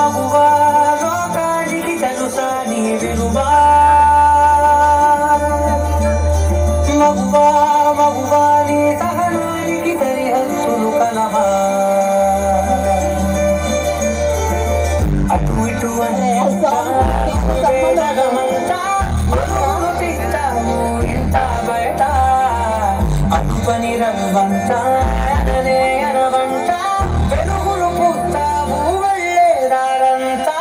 మగువా లోకానికి తెలుసా నీ విలువా మగువా మగువా నీ సహనానికి సరిహద్దులు కలవా అటు ఇటు అంతా వేదనమంతా మనోను తిట్టాము ఇంత బయట అటు పని రవ్వంట అననే అనవంట వెలుగులు పుట్టాము వెళ్ళేదారంతా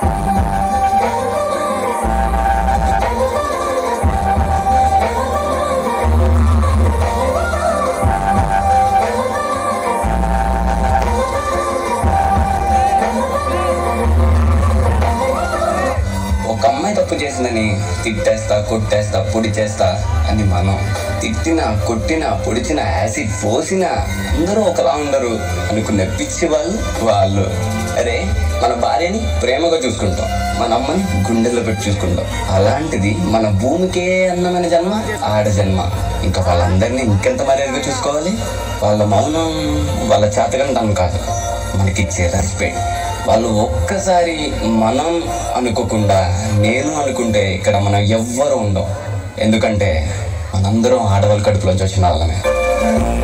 ఒక అమ్మాయి తప్పు చేసిందని తిట్టేస్తా కొట్టేస్తా పొడి చేస్తా అని మనం తిట్టినా కొట్టినా పొడిచిన యాసిడ్ పోసినా అందరూ ఒకలా ఉండరు అనుకునే పిచ్చి వాళ్ళు వాళ్ళు అరే మన భార్యని ప్రేమగా చూసుకుంటాం మన అమ్మని గుండెల్లో పెట్టి చూసుకుంటాం అలాంటిది మన భూమికే అందమైన జన్మ ఆడ జన్మ ఇంకా వాళ్ళందరినీ ఇంకెంత మర్యాదగా చూసుకోవాలి వాళ్ళ మౌనం వాళ్ళ చేతకంటాం కాదు మనకిచ్చే రెస్పెక్ట్ వాళ్ళు ఒక్కసారి మనం అనుకోకుండా నేను అనుకుంటే ఇక్కడ మనం ఎవ్వరు ఉండం ఎందుకంటే మనందరం ఆడవాళ్ళ కడుపులోంచి వచ్చిన వాళ్ళమే